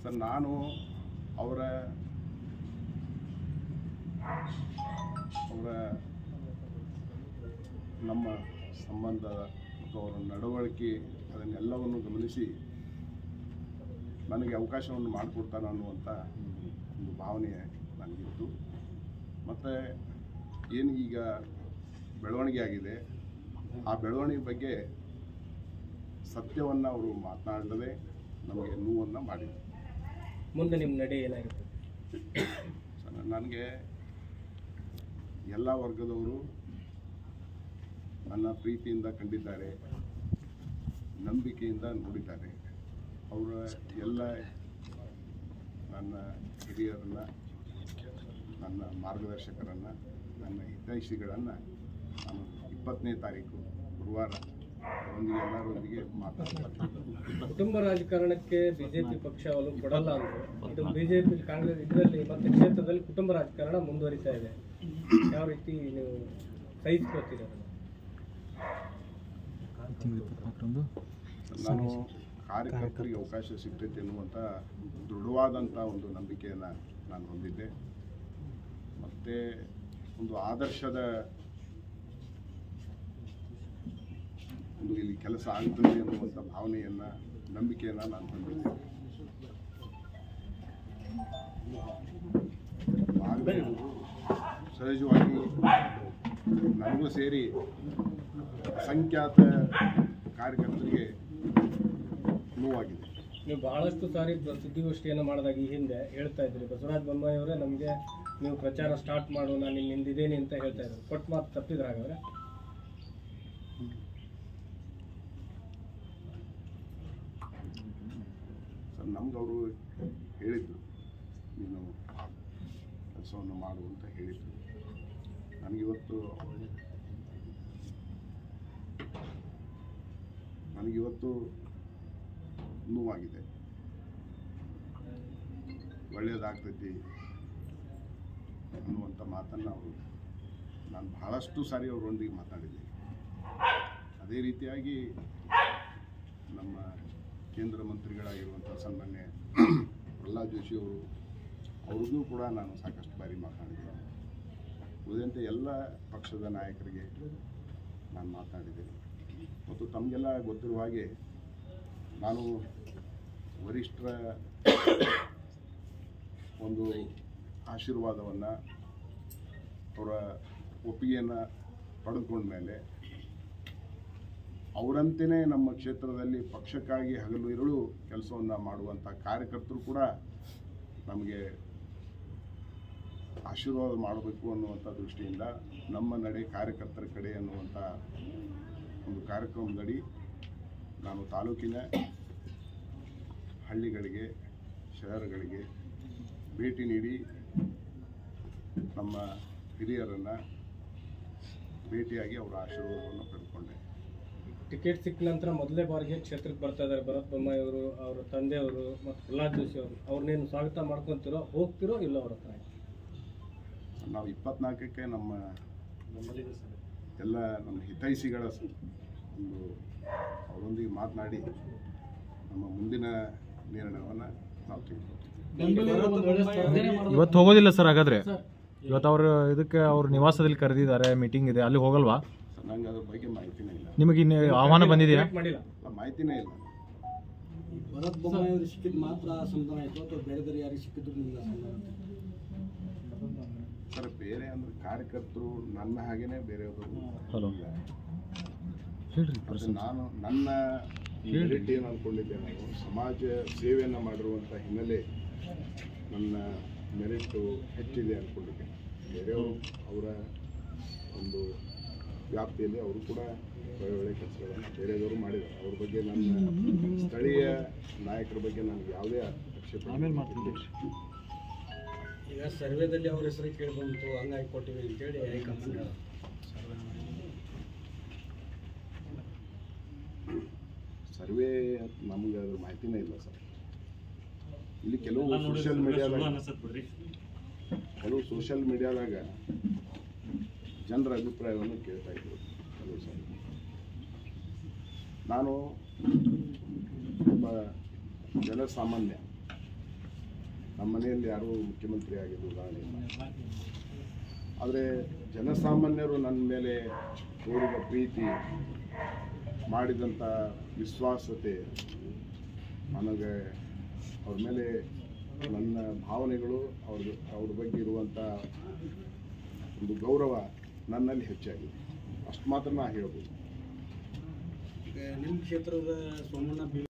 Sir ನಾನು ಅವರ ಅವರ ನಮ್ಮ ಸಂಬಂಧ ಮತ್ತು ಅವರ ನಡವಳಿಕೆ ಅದನ್ನೆಲ್ಲವನ್ನು ಗಮನಿಸಿ ನನಗೆ ಅವಕಾಶವನ್ನು ಮಾಡಿಕೊಡ್ತಾನೆ ಅನ್ನುವಂಥ ಒಂದು ಭಾವನೆ ನನಗಿತ್ತು ಮತ್ತು ಏನು ಈಗ ಬೆಳವಣಿಗೆ ಆಗಿದೆ ಆ ಬೆಳವಣಿಗೆ ಬಗ್ಗೆ ಸತ್ಯವನ್ನು ಅವರು ಮಾತನಾಡದೆ ನಮಗೆ ನೋವನ್ನು ಮಾಡಿದರು ಮುಂದೆ ನಿಮ್ಮ ನಡೆ ಏನಾಗಿರ್ತದೆ ನನಗೆ ಎಲ್ಲ ವರ್ಗದವರು ನನ್ನ ಪ್ರೀತಿಯಿಂದ ಕಂಡಿದ್ದಾರೆ ನಂಬಿಕೆಯಿಂದ ನೋಡಿದ್ದಾರೆ ಅವರ ಎಲ್ಲ ನನ್ನ ಹಿರಿಯರನ್ನು ನನ್ನ ಮಾರ್ಗದರ್ಶಕರನ್ನು ನನ್ನ ಹಿತೈಷಿಗಳನ್ನು ನಾನು ಇಪ್ಪತ್ತನೇ ತಾರೀಕು ಗುರುವಾರ ಅವರೊಂದಿಗೆ ಎಲ್ಲರೊಂದಿಗೆ ಮಾತಾಡ್ತೀನಿ ಕುಟುಂಬ ರಾಜಕಾರಣಕ್ಕೆ ಬಿಜೆಪಿ ಪಕ್ಷ ಒಲವು ಕೊಡಲ್ಲ ಅಂದ್ರು ಇದು ಬಿಜೆಪಿ ಕಾಂಗ್ರೆಸ್ ಇದರಲ್ಲಿ ಮತ್ತೆ ಕ್ಷೇತ್ರದಲ್ಲಿ ಕುಟುಂಬ ರಾಜಕಾರಣ ಮುಂದುವರಿತಾ ಇದೆ ಯಾವ ರೀತಿ ನೀವು ಸಹಿಸ್ಕೋತೀರಿ ಅದನ್ನ ನಾನು ಕಾರ್ಯಕರ್ತರಿಗೆ ಅವಕಾಶ ಸಿಗ್ತೈತೆ ಎನ್ನುವಂಥ ದೃಢವಾದಂಥ ಒಂದು ನಂಬಿಕೆಯನ್ನು ನಾನು ಹೊಂದಿದ್ದೆ ಮತ್ತು ಒಂದು ಆದರ್ಶದ ಒಂದು ಇಲ್ಲಿ ಕೆಲಸ ಆಗ್ತದೆ ಎನ್ನುವಂಥ ಭಾವನೆಯನ್ನು ನಂಬಿಕೆಯನ್ನು ನಾನು ಹೊಂದಿದ್ದೆ ಆಗಬೇಕು ಸಹಜವಾಗಿ ನನಗೂ ಸೇರಿ ಅಸಂಖ್ಯಾತ ಕಾರ್ಯಕರ್ತರಿಗೆ ನೋವಾಗಿದೆ ನೀವು ಬಹಳಷ್ಟು ಸಾರಿ ಬ- ಸುದ್ದಿಗೋಷ್ಠಿಯನ್ನು ಮಾಡಿದಾಗ ಈ ಹಿಂದೆ ಹೇಳ್ತಾ ಇದ್ರಿ ಬಸವರಾಜ ಬೊಮ್ಮಾಯಿ ಅವರೇ ನಮಗೆ ನೀವು ಪ್ರಚಾರ ಸ್ಟಾರ್ಟ್ ಮಾಡು ನಾನು ನಿನ್ನ ಹಿಂದಿದ್ದೇನೆ ಅಂತ ಹೇಳ್ತಾ ಇದ್ರು ಕೊಟ್ಟು ಮಾತು ತಪ್ಪಿದ್ರ ಹಾಗಾದ್ರೆ ಸರ್ ನಮ್ಗೆ ಅವರು ಹೇಳಿದ್ರು ನೀನು ಕೆಲಸವನ್ನು ಮಾಡು ಅಂತ ಹೇಳಿದ್ರು ನನಗಿವತ್ತು ನನಗಿವತ್ತು ನೋವಾಗಿದೆ ಒಳ್ಳೆಯದಾಗ್ತೈತಿ ಅನ್ನುವಂಥ ಮಾತನ್ನು ಅವರು ನಾನು ಬಹಳಷ್ಟು ಸಾರಿ ಅವರೊಂದಿಗೆ ಮಾತಾಡಿದ್ದೀನಿ ಅದೇ ರೀತಿಯಾಗಿ ನಮ್ಮ ಕೇಂದ್ರ ಮಂತ್ರಿಗಳಾಗಿರುವಂಥ ಸನ್ಮಾನ್ಯ ಪ್ರಹ್ಲಾದ್ ಜೋಶಿ ಅವರು ಅವ್ರಿಗೂ ಕೂಡ ನಾನು ಸಾಕಷ್ಟು ಬಾರಿ ಮಾತನಾಡಿದ್ದೇನೆ ಉಳಿದಂತೆ ಎಲ್ಲ ಪಕ್ಷದ ನಾಯಕರಿಗೆ ನಾನು ಮಾತನಾಡಿದ್ದೇನೆ ಮತ್ತು ತಮಗೆಲ್ಲ ಗೊತ್ತಿರುವ ಹಾಗೆ ನಾನು ವರಿಷ್ಠರ ಒಂದು ಆಶೀರ್ವಾದವನ್ನು ಅವರ ಒಪ್ಪಿಗೆಯನ್ನು ಪಡೆದುಕೊಂಡ ಮೇಲೆ ಅವರಂತೆಯೇ ನಮ್ಮ ಕ್ಷೇತ್ರದಲ್ಲಿ ಪಕ್ಷಕ್ಕಾಗಿ ಹಗಲು ಇರಳು ಕೆಲಸವನ್ನು ಮಾಡುವಂಥ ಕಾರ್ಯಕರ್ತರು ಕೂಡ ನಮಗೆ ಆಶೀರ್ವಾದ ಮಾಡಬೇಕು ಅನ್ನುವಂಥ ದೃಷ್ಟಿಯಿಂದ ನಮ್ಮ ನಡೆ ಕಾರ್ಯಕರ್ತರ ಕಡೆ ಅನ್ನುವಂಥ ಒಂದು ಕಾರ್ಯಕ್ರಮದಡಿ ನಾನು ತಾಲೂಕಿನ ಹಳ್ಳಿಗಳಿಗೆ ಶಹರಗಳಿಗೆ ಭೇಟಿ ನೀಡಿ ನಮ್ಮ ಹಿರಿಯರನ್ನು ಭೇಟಿಯಾಗಿ ಅವರ ಆಶೀರ್ವಾದವನ್ನು ಪಡೆದುಕೊಂಡೆ ಟಿಕೆಟ್ ಸಿಕ್ಕ ನಂತರ ಮೊದಲೇ ಬಾರಿಗೆ ಕ್ಷೇತ್ರಕ್ಕೆ ಬರ್ತಾ ಇದ್ದಾರೆ ಭರತ್ ಬೊಮ್ಮಾಯಿ ಅವರು ಅವರ ತಂದೆಯವರು ಮತ್ತು ಪ್ರಹ್ಲಾದ್ ಜೋಶಿ ಅವರು ಅವ್ರನ್ನೇನು ಸ್ವಾಗತ ಮಾಡ್ಕೊಂತಿರೋ ಹೋಗ್ತಿರೋ ಇಲ್ಲ ಅವ್ರ ಹತ್ರ ನಾವು ಇಪ್ಪತ್ನಾಲ್ಕಕ್ಕೆ ನಮ್ಮ ಎಲ್ಲ ನಮ್ಮ ಹಿತೈಷಿಗಳ ಸ- ಒಂದು ಅವರೊಂದಿಗೆ ಮಾತನಾಡಿ ನಮ್ಮ ಮುಂದಿನ ನಿರ್ಣಯವನ್ನು ನಾವು ತೆಗೆದುಕೊಳ್ತೀವಿ ಇವತ್ತು ಹೋಗೋದಿಲ್ಲ ಸರ್ ಹಾಗಾದ್ರೆ ಇವತ್ತು ಅವ್ರ ಇದಕ್ಕೆ ಅವ್ರ ನಿವಾಸದಲ್ಲಿ ಕರೆದಿದ್ದಾರೆ ಮೀಟಿಂಗ್ ಇದೆ ಅಲ್ಲಿ ಹೋಗಲ್ವಾ ಸರ್ ನಂಗೆ ಅದ್ರ ಬಗ್ಗೆ ಮಾಹಿತಿನೇ ಇಲ್ಲ ನಿಮಗೆ ಇನ್ನು ಆಹ್ವಾನ ಬಂದಿದೆಯಾ Select ಮಾಡಿಲ್ಲ ಆ ಮಾಹಿತಿನೇ ಇಲ್ಲ ಭರತ್ ಬೊಮ್ಮಾಯಿ ಅವರು ಸಿಕ್ಕಿದ್ ಮಾತ್ರ ಸಮಾಧಾನ ಆಯ್ತು ಅಥವಾ ಬೇರೆದವ್ರು ಯಾರಿಗೆ ಸಿಕ್ಕಿದ್ರು ನಿಮ್ಗೆ ಅಸಮಾಧಾನ ಆಯ್ತು? ಸರ್ ಬೇರೆ ಅಂದ್ರೆ ಕಾರ್ಯಕರ್ತರು ನನ್ನ ಹಾಗೇನೆ ಬೇರೆಯವರು ಹಲೋ ಇಲ್ಲ. ಹೇಳ್ರಿ ಮತ್ತೆ ನಾನು ನನ್ನ ಮೆರಿಟ್ ಏನು ಅಂದ್ಕೊಂಡಿದ್ದೆ ನಾನು ಸಮಾಜ ಸೇವೆಯನ್ನು ಮಾಡಿರುವಂಥ ಹಿನ್ನೆಲೆ ನನ್ನ ಮೆರಿಟು ಹೆಚ್ಚಿದೆ ಅಂದ್ಕೊಂಡಿದ್ದೆ ಬೇರೆಯವರು ಅವರ ಒಂದು ವ್ಯಾಪ್ತಿಯಲ್ಲಿ ಅವರು ಕೂಡ ಒಳ್ಳೆ ಒಳ್ಳೆ ಕೆಲಸಗಳನ್ನು ಬೇರೆಯವರು ಮಾಡಿದ್ದಾರೆ ಅವ್ರ ಬಗ್ಗೆ ನನ್ನ ಸ್ಥಳೀಯ ನಾಯಕರ ಬಗ್ಗೆ ನನಗೆ ಯಾವುದೇ ಆಕ್ಷೇಪ ಆಮೇಲೆ ಈಗ ಸರ್ವೆದಲ್ಲಿ ಅವ್ರ ಹೆಸರು ಕೇಳಿ ಬಂತು ಹಂಗಾಗಿ ಕೊಟ್ಟಿವಿ ಅಂತೇಳಿ ಹೈಕಮಾಂಡ್ ಹೇಳೋದು. ಸರ್ವೆ ನಮಗೆ ಅದ್ರ ಮಾಹಿತಿನೇ ಇಲ್ಲ ಸರ್ ಇಲ್ಲಿ ಕೆಲವು ಸೋಷಿಯಲ್ ಮೀಡಿಯಾದಾಗ ಕೆಲವು ಸೋಷಿಯಲ್ ಮೀಡಿಯಾದಾಗ ಜನರ ಅಭಿಪ್ರಾಯವನ್ನು ಕೇಳ್ತಾ ಇದ್ರು ಕೆಲವು ಸಾರಿ ನಾನು ಒಬ್ಬ ಜನಸಾಮಾನ್ಯ ನಮ್ಮ ಮನೆಯಲ್ಲಿ ಯಾರೂ ಮುಖ್ಯಮಂತ್ರಿ ಆಗಿದ್ದು ಉದಾಹರಣೆ ಇಲ್ಲ ಆದರೆ ಜನಸಾಮಾನ್ಯರು ನನ್ನ ಮೇಲೆ ತೋರಿದ ಪ್ರೀತಿ ಮಾಡಿದಂಥ ವಿಶ್ವಾಸತೆ ನನಗೆ ಅವ್ರ ಮೇಲೆ ನನ್ನ ಭಾವನೆಗಳು ಅವ್ರ ಅವ್ರ ಬಗ್ಗೆ ಇರುವಂಥ ಒಂದು ಗೌರವ ನನ್ನಲ್ಲಿ ಹೆಚ್ಚಾಗಿದೆ ಅಷ್ಟು ಮಾತ್ರ ನಾ ಹೇಳ್ಬೋದು ಈಗ ನಿಮ್ಮ ಕ್ಷೇತ್ರದ ಸೋಮಣ್ಣ ಬಿ